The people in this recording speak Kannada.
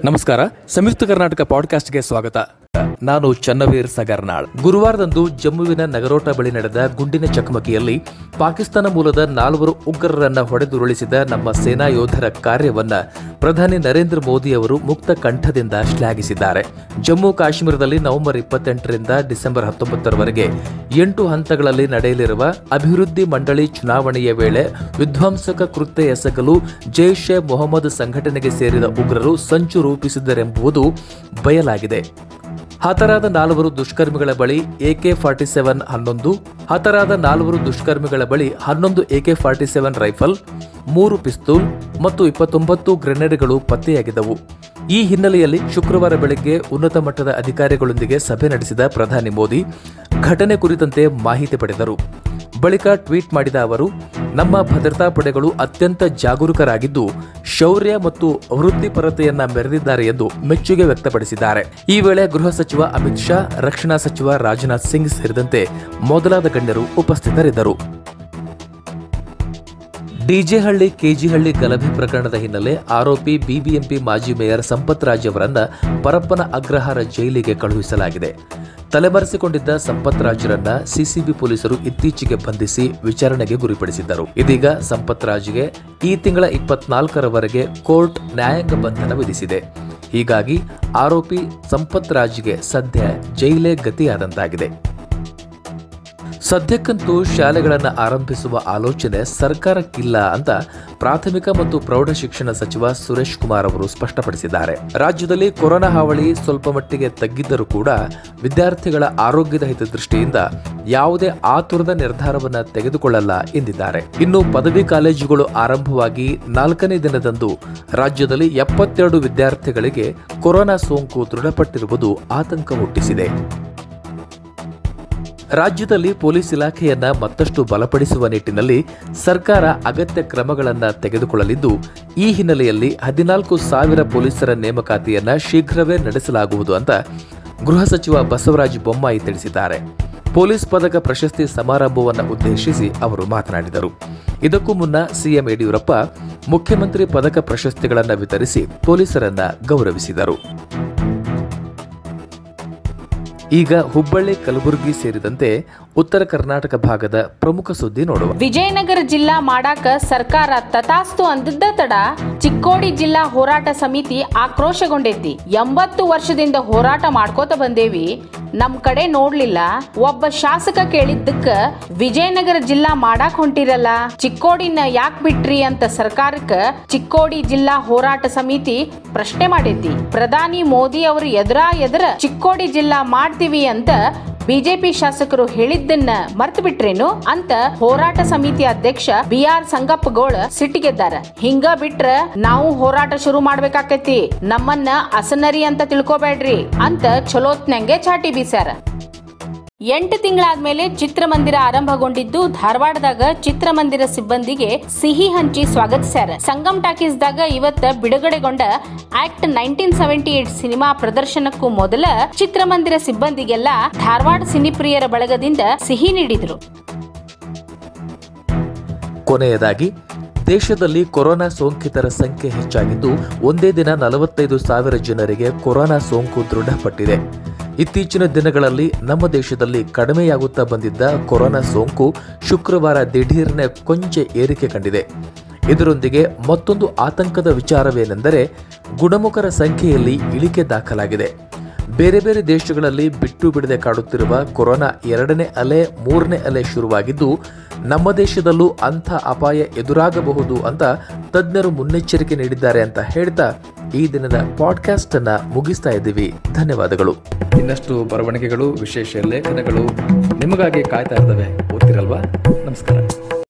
ನಮಸ್ಕಾರ ಸಂಯುಕ್ತ ಕರ್ನಾಟಕ ಪಾಡ್ಕಾಸ್ಟ್ಗೆ ಸ್ವಾಗತ ನಾನು ಚನ್ನವೀರ್ ಸಗರ್ನಾಳ್ ಗುರುವಾರದಂದು ಜಮ್ಮುವಿನ ನಗರೋಟ ಬಳಿ ನಡೆದ ಗುಂಡಿನ ಚಕಮಕಿಯಲ್ಲಿ ಪಾಕಿಸ್ತಾನ ಮೂಲದ ನಾಲ್ವರು ಉಗ್ರರನ್ನ ಹೊಡೆದುರುಳಿಸಿದ ನಮ್ಮ ಸೇನಾ ಯೋಧರ ಕಾರ್ಯವನ್ನ ಪ್ರಧಾನಿ ನರೇಂದ್ರ ಮೋದಿ ಅವರು ಮುಕ್ತ ಕಂಠದಿಂದ ಶ್ಲಾಘಿಸಿದ್ದಾರೆ ಜಮ್ಮು ಕಾಶ್ಮೀರದಲ್ಲಿ ನವೆಂಬರ್ ಇಪ್ಪತ್ತೆಂಟರಿಂದ ಡಿಸೆಂಬರ್ ಹತ್ತೊಂಬತ್ತರವರೆಗೆ ಎಂಟು ಹಂತಗಳಲ್ಲಿ ನಡೆಯಲಿರುವ ಅಭಿವೃದ್ಧಿ ಮಂಡಳಿ ಚುನಾವಣೆಯ ವೇಳೆ ವಿಧ್ವಂಸಕ ಕೃತ್ಯ ಎಸಗಲು ಜೈಷ್ ಎ ಮೊಹಮ್ಮದ್ ಸಂಘಟನೆಗೆ ಸೇರಿದ ಉಗ್ರರು ಸಂಚು ರೂಪಿಸಿದ್ದರೆಂಬುದು ಬಯಲಾಗಿದೆ ಹತರಾದ ನಾಲ್ವರು ದುಷ್ಕರ್ಮಿಗಳ ಬಳಿ ಎಕೆ ಫಾರ್ಟಿ ಸೆವೆನ್ ಹನ್ನೊಂದು ಹತರಾದ ನಾಲ್ವರು ದುಷ್ಕರ್ಮಿಗಳ ಬಳಿ ಹನ್ನೊಂದು ಎಕೆ ಫಾರ್ಟಿ ಸೆವೆನ್ ರೈಫಲ್ ಮೂರು ಪಿಸ್ತೂಲ್ ಮತ್ತು ಇಪ್ಪತ್ತೊಂಬತ್ತು ಗ್ರೆನೇಡ್ಗಳು ಪತ್ತೆಯಾಗಿದ್ದವು ಈ ಹಿನ್ನೆಲೆಯಲ್ಲಿ ಶುಕ್ರವಾರ ಬೆಳಗ್ಗೆ ಉನ್ನತ ಮಟ್ಟದ ಅಧಿಕಾರಿಗಳೊಂದಿಗೆ ಸಭೆ ನಡೆಸಿದ ಪ್ರಧಾನಿ ಮೋದಿ ಘಟನೆ ಕುರಿತಂತೆ ಮಾಹಿತಿ ಪಡೆದರು ಬಳಿಕ ಟ್ವೀಟ್ ಮಾಡಿದ ಅವರು ನಮ್ಮ ಭದ್ರತಾ ಪಡೆಗಳು ಅತ್ಯಂತ ಜಾಗರೂಕರಾಗಿದ್ದು ಶೌರ್ಯ ಮತ್ತು ವೃತ್ತಿಪರತೆಯನ್ನ ಮೆರೆದಿದ್ದಾರೆ ಎಂದು ಮೆಚ್ಚುಗೆ ವ್ಯಕ್ತಪಡಿಸಿದ್ದಾರೆ ಈ ವೇಳೆ ಗೃಹ ಸಚಿವ ಅಮಿತ್ ಶಾ ರಕ್ಷಣಾ ಸಚಿವ ರಾಜನಾಥ್ ಸಿಂಗ್ ಸೇರಿದಂತೆ ಮೊದಲಾದ ಗಣ್ಯರು ಉಪಸ್ಥಿತರಿದ್ದರು ಡಿಜೆಹಳ್ಳಿ ಕೆಜಿಹಳ್ಳಿ ಗಲಭೆ ಪ್ರಕರಣದ ಹಿನ್ನೆಲೆ ಆರೋಪಿ ಬಿಬಿಎಂಪಿ ಮಾಜಿ ಮೇಯರ್ ಸಂಪತ್ ರಾಜ್ ಅವರನ್ನ ಪರಪ್ಪನ ಅಗ್ರಹಾರ ಜೈಲಿಗೆ ಕಳುಹಿಸಲಾಗಿದೆ ತಲೆಮರೆಸಿಕೊಂಡಿದ್ದ ಸಂಪತ್ ರಾಜ್ರನ್ನ ಸಿಸಿಬಿ ಪೊಲೀಸರು ಇತ್ತೀಚೆಗೆ ಬಂಧಿಸಿ ವಿಚಾರಣೆಗೆ ಗುರಿಪಡಿಸಿದ್ದರು ಇದೀಗ ಸಂಪತ್ ರಾಜ್ಗೆ ಈ ತಿಂಗಳ ಇಪ್ಪತ್ನಾಲ್ಕರವರೆಗೆ ಕೋರ್ಟ್ ನ್ಯಾಯಾಂಗ ಬಂಧನ ವಿಧಿಸಿದೆ ಹೀಗಾಗಿ ಆರೋಪಿ ಸಂಪತ್ ರಾಜ್ಗೆ ಸದ್ಯ ಜೈಲೇ ಗತಿಯಾದಂತಾಗಿದೆ ಸದ್ಯಕ್ಕಂತೂ ಶಾಲೆಗಳನ್ನು ಆರಂಭಿಸುವ ಆಲೋಚನೆ ಸರ್ಕಾರಕ್ಕಿಲ್ಲ ಅಂತ ಪ್ರಾಥಮಿಕ ಮತ್ತು ಪ್ರೌಢ ಶಿಕ್ಷಣ ಸಚಿವ ಸುರೇಶ್ ಕುಮಾರ್ ಅವರು ಸ್ಪಷ್ಟಪಡಿಸಿದ್ದಾರೆ ರಾಜ್ಯದಲ್ಲಿ ಕೊರೋನಾ ಹಾವಳಿ ಸ್ವಲ್ಪ ಮಟ್ಟಿಗೆ ತಗ್ಗಿದ್ದರೂ ಕೂಡ ವಿದ್ಯಾರ್ಥಿಗಳ ಆರೋಗ್ಯದ ಹಿತದೃಷ್ಟಿಯಿಂದ ಯಾವುದೇ ಆತುರದ ನಿರ್ಧಾರವನ್ನು ತೆಗೆದುಕೊಳ್ಳಲ್ಲ ಎಂದಿದ್ದಾರೆ ಇನ್ನು ಪದವಿ ಕಾಲೇಜುಗಳು ಆರಂಭವಾಗಿ ನಾಲ್ಕನೇ ದಿನದಂದು ರಾಜ್ಯದಲ್ಲಿ ಎಪ್ಪತ್ತೆರಡು ವಿದ್ಯಾರ್ಥಿಗಳಿಗೆ ಕೊರೋನಾ ಸೋಂಕು ದೃಢಪಟ್ಟಿರುವುದು ಆತಂಕ ಹುಟ್ಟಿಸಿದೆ ರಾಜ್ಯದಲ್ಲಿ ಪೊಲೀಸ್ ಇಲಾಖೆಯನ್ನ ಮತ್ತಷ್ಟು ಬಲಪಡಿಸುವ ನಿಟ್ಟಿನಲ್ಲಿ ಸರ್ಕಾರ ಅಗತ್ಯ ಕ್ರಮಗಳನ್ನು ತೆಗೆದುಕೊಳ್ಳಲಿದ್ದು ಈ ಹಿನ್ನೆಲೆಯಲ್ಲಿ ಹದಿನಾಲ್ಕು ಸಾವಿರ ಪೊಲೀಸರ ನೇಮಕಾತಿಯನ್ನ ಶೀಘ್ರವೇ ನಡೆಸಲಾಗುವುದು ಅಂತ ಗೃಹ ಸಚಿವ ಬಸವರಾಜ ಬೊಮ್ಮಾಯಿ ತಿಳಿಸಿದ್ದಾರೆ ಪೊಲೀಸ್ ಪದಕ ಪ್ರಶಸ್ತಿ ಸಮಾರಂಭವನ್ನು ಉದ್ದೇಶಿಸಿ ಅವರು ಮಾತನಾಡಿದರು ಇದಕ್ಕೂ ಮುನ್ನ ಸಿಎಂ ಯಡಿಯೂರಪ್ಪ ಮುಖ್ಯಮಂತ್ರಿ ಪದಕ ಪ್ರಶಸ್ತಿಗಳನ್ನು ವಿತರಿಸಿ ಪೊಲೀಸರನ್ನ ಗೌರವಿಸಿದರು ಈಗ ಹುಬ್ಬಳ್ಳಿ ಕಲಬುರಗಿ ಸೇರಿದಂತೆ ಉತ್ತರ ಕರ್ನಾಟಕ ಭಾಗದ ಪ್ರಮುಖ ಸುದ್ದಿ ನೋಡುವ ವಿಜಯನಗರ ಜಿಲ್ಲಾ ಮಾಡಾಕ ಸರ್ಕಾರ ತಥಾಸ್ತು ಅಂದದ್ದ ತಡ ಚಿಕ್ಕೋಡಿ ಜಿಲ್ಲಾ ಹೋರಾಟ ಸಮಿತಿ ಆಕ್ರೋಶಗೊಂಡೈತಿ ಎಂಬತ್ತು ವರ್ಷದಿಂದ ಹೋರಾಟ ಮಾಡ್ಕೋತ ಬಂದೇವಿ ನಮ್ ಕಡೆ ನೋಡ್ಲಿಲ್ಲ ಒಬ್ಬ ಶಾಸಕ ಕೇಳಿದ್ದಕ್ಕ ವಿಜಯನಗರ ಜಿಲ್ಲಾ ಮಾಡಾಕ್ ಹೊಂಟಿರಲ್ಲ ಚಿಕ್ಕೋಡಿನ ಯಾಕ್ ಬಿಟ್ರಿ ಅಂತ ಸರ್ಕಾರಕ್ಕ ಚಿಕ್ಕೋಡಿ ಜಿಲ್ಲಾ ಹೋರಾಟ ಸಮಿತಿ ಪ್ರಶ್ನೆ ಮಾಡೈತಿ ಪ್ರಧಾನಿ ಮೋದಿ ಅವರು ಎದುರ ಎದುರ ಚಿಕ್ಕೋಡಿ ಜಿಲ್ಲಾ ಮಾಡ್ತೀವಿ ಅಂತ ಬಿಜೆಪಿ ಶಾಸಕರು ಹೇಳಿದ್ದನ್ನ ಮರ್ತು ಬಿಟ್ರೇನು ಅಂತ ಹೋರಾಟ ಸಮಿತಿ ಅಧ್ಯಕ್ಷ ಬಿ ಆರ್ ಸಂಗಪ್ಪಗೋಳ ಸಿಟ್ಟಿಗೆದ್ದಾರ ಹಿಂಗ ಬಿಟ್ರ ನಾವು ಹೋರಾಟ ಶುರು ಮಾಡ್ಬೇಕಾಕೈತಿ ನಮ್ಮನ್ನ ಅಸನರಿ ಅಂತ ತಿಳ್ಕೊಬೇಡ್ರಿ ಅಂತ ಚಲೋತ್ನಂಗೆ ಚಾಟಿ ಬೀಸ್ಯಾರ ಎಂಟು ತಿಂಗಳಾದ್ಮೇಲೆ ಚಿತ್ರಮಂದಿರ ಆರಂಭಗೊಂಡಿದ್ದು ಧಾರವಾಡದಾಗ ಚಿತ್ರಮಂದಿರ ಸಿಬ್ಬಂದಿಗೆ ಸಿಹಿ ಹಂಚಿ ಸ್ವಾಗತಿಸ್ಯಾರ ಸಂಗಮ್ ಟಾಕೀಸ್ದಾಗ ಇವತ್ತ ಬಿಡುಗಡೆಗೊಂಡ act nineteen seventy eight cinema ಪ್ರದರ್ಶನಕ್ಕೂ ಮೊದಲ ಚಿತ್ರಮಂದಿರ ಸಿಬ್ಬಂದಿಗೆಲ್ಲ ಧಾರವಾಡ ಸಿನಿಪ್ರಿಯರ ಬಳಗದಿಂದ ಸಿಹಿ ನೀಡಿದ್ರು ಕೊನೆಯದಾಗಿ ದೇಶದಲ್ಲಿ ಕೊರೋನಾ ಸೋಂಕಿತರ ಸಂಖ್ಯೆ ಹೆಚ್ಚಾಗಿದ್ದು ಒಂದೇ ದಿನ ನಲವತ್ತೈದು ಸಾವಿರ ಜನರಿಗೆ ಕೊರೋನಾ ಸೋಂಕು ದೃಢಪಟ್ಟಿದೆ ಇತ್ತೀಚಿನ ದಿನಗಳಲ್ಲಿ ನಮ್ಮ ದೇಶದಲ್ಲಿ ಕಡಿಮೆಯಾಗುತ್ತಾ ಬಂದಿದ್ದ ಕೊರೋನಾ ಸೋಂಕು ಶುಕ್ರವಾರ ದಿಢೀರ್ನೆ ಕೊಂಚ ಏರಿಕೆ ಕಂಡಿದೆ ಇದರೊಂದಿಗೆ ಮತ್ತೊಂದು ಆತಂಕದ ವಿಚಾರವೇನೆಂದರೆ ಗುಣಮುಖರ ಸಂಖ್ಯೆಯಲ್ಲಿ ಇಳಿಕೆ ದಾಖಲಾಗಿದೆ ಬೇರೆ ಬೇರೆ ದೇಶಗಳಲ್ಲಿ ಬಿಟ್ಟು ಬಿಡದೆ ಕಾಡುತ್ತಿರುವ ಕೊರೋನಾ ಎರಡನೇ ಅಲೆ ಮೂರನೇ ಅಲೆ ಶುರುವಾಗಿದ್ದು ನಮ್ಮ ದೇಶದಲ್ಲೂ ಅಂಥ ಅಪಾಯ ಎದುರಾಗಬಹುದು ಅಂತ ತಜ್ಞರು ಮುನ್ನೆಚ್ಚರಿಕೆ ನೀಡಿದ್ದಾರೆ ಅಂತ ಹೇಳ್ತಾ ಈ ದಿನದ ಪಾಡ್ಕಾಸ್ಟ್ ಅನ್ನ ಮುಗಿಸ್ತಾ ಇದ್ದೀವಿ ಧನ್ಯವಾದಗಳು ಇನ್ನಷ್ಟು ಬರವಣಿಗೆಗಳು ವಿಶೇಷ ಲೇಖನಗಳು ನಿಮಗಾಗಿ ಕಾಯ್ತಾ ಇರ್ತವೆ ಓದ್ತಿರಲ್ವಾ ನಮಸ್ಕಾರ